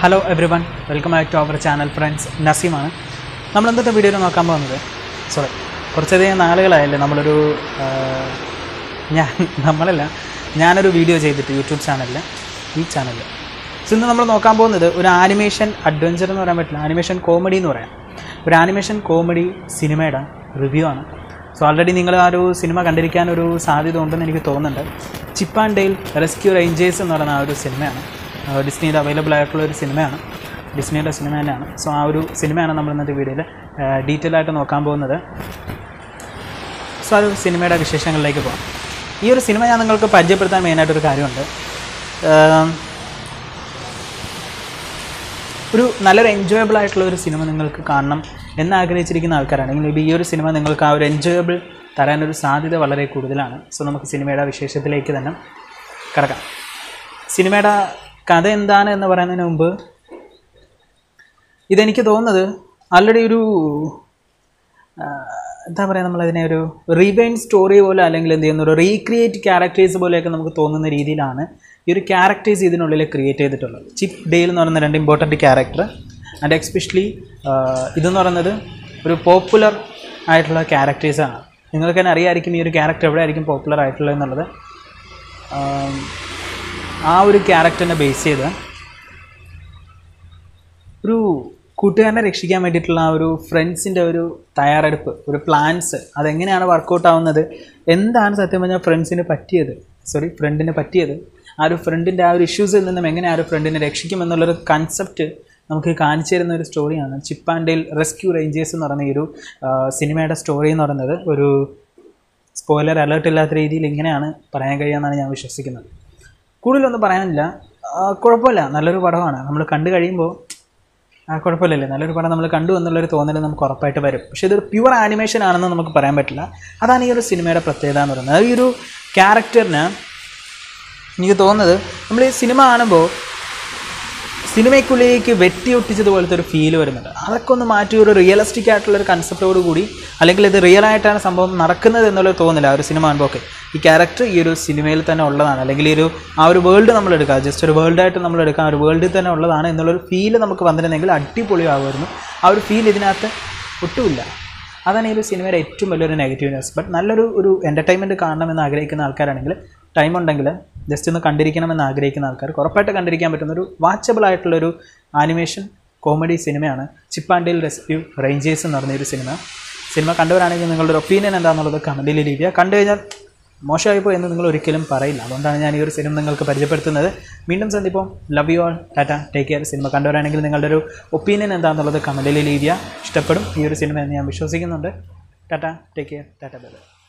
hello everyone welcome back to our channel friends നസീമാണ് നമ്മൾ ഇന്നത്തെ വീഡിയോയിൽ നോക്കാൻ പോകുന്നത് സോറി കുറച്ചധികം നാളുകളായല്ലേ നമ്മളൊരു ആ, ഞാൻ നമ്മളല്ല ഞാനൊരു വീഡിയോ ചെയ്തിട്ട് യൂട്യൂബ് ചാനലിൽ ഈ ചാനലിൽ സോ ഇന്ന് നമ്മൾ നോക്കാൻ പോകുന്നത് ഒരു ആനിമേഷൻ അഡ്വഞ്ചർ എന്ന് പറയാൻ പറ്റില്ല ആനിമേഷൻ കോമഡി എന്ന് പറയാം ഒരു ആനിമേഷൻ കോമഡി സിനിമയുടെ റിവ്യൂ ആണ് സോ ഓൾറെഡി നിങ്ങൾ ആ ഒരു സിനിമ കണ്ടിരിക്കാൻ ഒരു സാധ്യത ഉണ്ടെന്ന് എനിക്ക് തോന്നുന്നുണ്ട് Chip and Dale Rescue Rangers എന്ന് പറയുന്ന ആ ഒരു സിനിമയാണ് ആ, ഡിസ്നിയിൽ അവൈലബിൾ ആയിട്ടുള്ള ഒരു സിനിമയാണ് ഡിസ്നിയുടെ സിനിമ തന്നെയാണ് സോ ആ ഒരു സിനിമയാണ് നമ്മൾ ഇന്നത്തെ വീഡിയോയിൽ ഡീറ്റെയിൽ ആയിട്ട് നോക്കാൻ പോകുന്നത് സോ അത് സിനിമയുടെ വിശേഷങ്ങളിലേക്ക് പോകാം ഈ ഒരു സിനിമ ഞാൻ നിങ്ങൾക്ക് പരിചയപ്പെടുത്താൻ മെയിനായിട്ടൊരു കാര്യമുണ്ട് ആം, ഒരു നല്ലൊരു എൻജോയബിൾ ആയിട്ടുള്ള ഒരു സിനിമ നിങ്ങൾക്ക് കാണണം എന്ന് ആഗ്രഹിച്ചിരിക്കുന്ന ആൾക്കാരാണെങ്കിൽ മേ ബി ഈ ഒരു സിനിമ നിങ്ങൾക്ക് ആ ഒരു എൻജോയബിൾ തരാനൊരു സാധ്യത വളരെ കൂടുതലാണ് സോ നമുക്ക് സിനിമയുടെ വിശേഷത്തിലേക്ക് തന്നെ കിടക്കാം സിനിമയുടെ കഥ എന്താണ് എന്ന് പറയുന്നതിന് മുമ്പ് ഇതെനിക്ക് തോന്നുന്നത് ആൾറെഡി ഒരു ആ, എന്താ പറയുക നമ്മളതിനെ ഒരു റീവൈൻ സ്റ്റോറി പോലെ അല്ലെങ്കിൽ എന്ത് ചെയ്യുന്ന ഒരു റീക്രിയേറ്റ് ക്യാരക്ടേഴ്സ് പോലെയൊക്കെ നമുക്ക് തോന്നുന്ന രീതിയിലാണ് ഈ ഒരു ക്യാരക്ടേഴ്സ് ഇതിനുള്ളിൽ ക്രിയേറ്റ് ചെയ്തിട്ടുള്ളത് ചിപ്പ് ഡെയിൽ എന്ന് പറയുന്ന രണ്ട് ഇമ്പോർട്ടൻറ്റ് ക്യാരക്ടർ ആൻഡ് എക്സ്പെഷ്യലി ഇതെന്ന് പറയുന്നത് ഒരു പോപ്പുലർ ആയിട്ടുള്ള ക്യാരക്ടേഴ്സാണ് നിങ്ങൾക്ക് തന്നെ അറിയാമായിരിക്കും ഈ ഒരു ക്യാരക്ടർ എവിടെ ആയിരിക്കും പോപ്പുലർ ആയിട്ടുള്ളത് എന്നുള്ളത് ആം, ആ ഒരു ക്യാരക്ടറിനെ ബേസ് ചെയ്ത് ഒരു കൂട്ടുകാരനെ രക്ഷിക്കാൻ വേണ്ടിയിട്ടുള്ള ആ ഒരു ഫ്രണ്ട്സിൻ്റെ ഒരു തയ്യാറെടുപ്പ് ഒരു പ്ലാൻസ് അതെങ്ങനെയാണ് വർക്കൗട്ട് ആവുന്നത് എന്താണ് സത്യം പറഞ്ഞാൽ ഫ്രണ്ട്സിന് പറ്റിയത് സോറി ഫ്രണ്ടിന് പറ്റിയത് ആ ഒരു ഫ്രണ്ടിൻ്റെ ആ ഒരു ഇഷ്യൂസിൽ നിന്നും എങ്ങനെ ആ ഒരു ഫ്രണ്ടിനെ രക്ഷിക്കും എന്നുള്ളൊരു കൺസെപ്റ്റ് നമുക്ക് കാണിച്ചു തരുന്ന ഒരു സ്റ്റോറിയാണ് Chip and Dale Rescue Rangers എന്ന് പറയുന്ന ഈ ഒരു ആ, സിനിമയുടെ സ്റ്റോറി എന്ന് പറയുന്നത് ഒരു സ്പോയിലർ അലേർട്ട് ഇല്ലാത്ത രീതിയിൽ ഇങ്ങനെയാണ് പറയാൻ കഴിയുമെന്നാണ് ഞാൻ വിശ്വസിക്കുന്നത് കൂടുതലൊന്നും പറയാനില്ല ആ, കുഴപ്പമില്ല നല്ലൊരു പടമാണ് നമ്മൾ കണ്ടു കഴിയുമ്പോൾ ആ കുഴപ്പമില്ലല്ലേ നല്ലൊരു പടം നമ്മൾ കണ്ടു എന്നുള്ളൊരു തോന്നൽ നമുക്ക് ഉറപ്പായിട്ട് വരും പക്ഷേ ഇതൊരു പ്യുവർ ആനിമേഷൻ ആണെന്ന് നമുക്ക് പറയാൻ പറ്റില്ല അതാണ് ഈ ഒരു സിനിമയുടെ പ്രത്യേകത എന്ന് പറയുന്നത് ഈ ഒരു ക്യാരക്ടറിന് എനിക്ക് തോന്നുന്നത് നമ്മൾ ഈ സിനിമ കാണുമ്പോൾ സിനിമയ്ക്കുള്ളിലേക്ക് വെട്ടി ഒട്ടിച്ചതുപോലത്തെ ഒരു ഫീൽ വരുന്നുണ്ട് അതൊക്കെ ഒന്ന് മാറ്റി ഒരു റിയലിസ്റ്റിക് ആയിട്ടുള്ള ഒരു കൺസെപ്റ്റോട് കൂടി അല്ലെങ്കിൽ ഇത് റിയൽ ആയിട്ടാണ് സംഭവം നടക്കുന്നത് എന്നുള്ളത് തോന്നില്ല ആ ഒരു സിനിമ കാണുമ്പോൾ ഓക്കെ ഈ ക്യാരക്ടർ ഈ ഒരു സിനിമയിൽ തന്നെ ഉള്ളതാണ് അല്ലെങ്കിൽ ഈ ഒരു ആ ഒരു വേൾഡ് നമ്മൾ എടുക്കുക ജസ്റ്റ് ഒരു വേൾഡായിട്ട് നമ്മൾ എടുക്കുക ആ ഒരു വേൾഡിൽ തന്നെ ഉള്ളതാണ് എന്നുള്ളൊരു ഫീൽ നമുക്ക് വന്നിട്ടുണ്ടെങ്കിൽ അടിപൊളിയാകുമായിരുന്നു ആ ഒരു ഫീൽ ഇതിനകത്ത് ഒട്ടുമില്ല അതാണ് ഈ ഒരു സിനിമയുടെ ഏറ്റവും വലിയൊരു നെഗറ്റീവ്നെസ് ബട്ട് നല്ലൊരു ഒരു എൻ്റർടൈൻമെൻറ്റ് കാണണമെന്ന് ആഗ്രഹിക്കുന്ന ആൾക്കാരാണെങ്കിൽ ടൈം ഉണ്ടെങ്കിൽ ജസ്റ്റ് ഒന്ന് കണ്ടിരിക്കണമെന്ന് ആഗ്രഹിക്കുന്ന ആൾക്കാർക്ക് ഉറപ്പായിട്ട് കണ്ടിരിക്കാൻ പറ്റുന്ന ഒരു വാച്ചബിൾ ആയിട്ടുള്ളൊരു ആനിമേഷൻ കോമഡി സിനിമയാണ് ചിപ്പാൻഡിൽ റെസ്ക്യൂ റേഞ്ചേഴ്സ് എന്ന് പറഞ്ഞ ഒരു സിനിമ സിനിമ കണ്ടവരാണെങ്കിൽ നിങ്ങളുടെ ഒരു ഒപ്പീനിയൻ എന്താണെന്നുള്ളത് കമൻറ്റിൽ ലഭിക്കുക കണ്ടു കഴിഞ്ഞാൽ മോശമായിപ്പോ എന്ന് നിങ്ങൾ ഒരിക്കലും പറയില്ല അതുകൊണ്ടാണ് ഞാൻ ഈ ഒരു സിനിമ നിങ്ങൾക്ക് പരിചയപ്പെടുത്തുന്നത് വീണ്ടും സന്ദിപ്പോൾ love you all tata take care സിനിമ കണ്ടവരാണെങ്കിൽ നിങ്ങളുടെ ഒരു ഒപ്പീനിയൻ എന്താണെന്നുള്ളത് കമൻറ്റിൽ ലഭിക്കുക ഇഷ്ടപ്പെടും ഈ ഒരു സിനിമ എന്ന് ഞാൻ വിശ്വസിക്കുന്നുണ്ട് tata take care tata by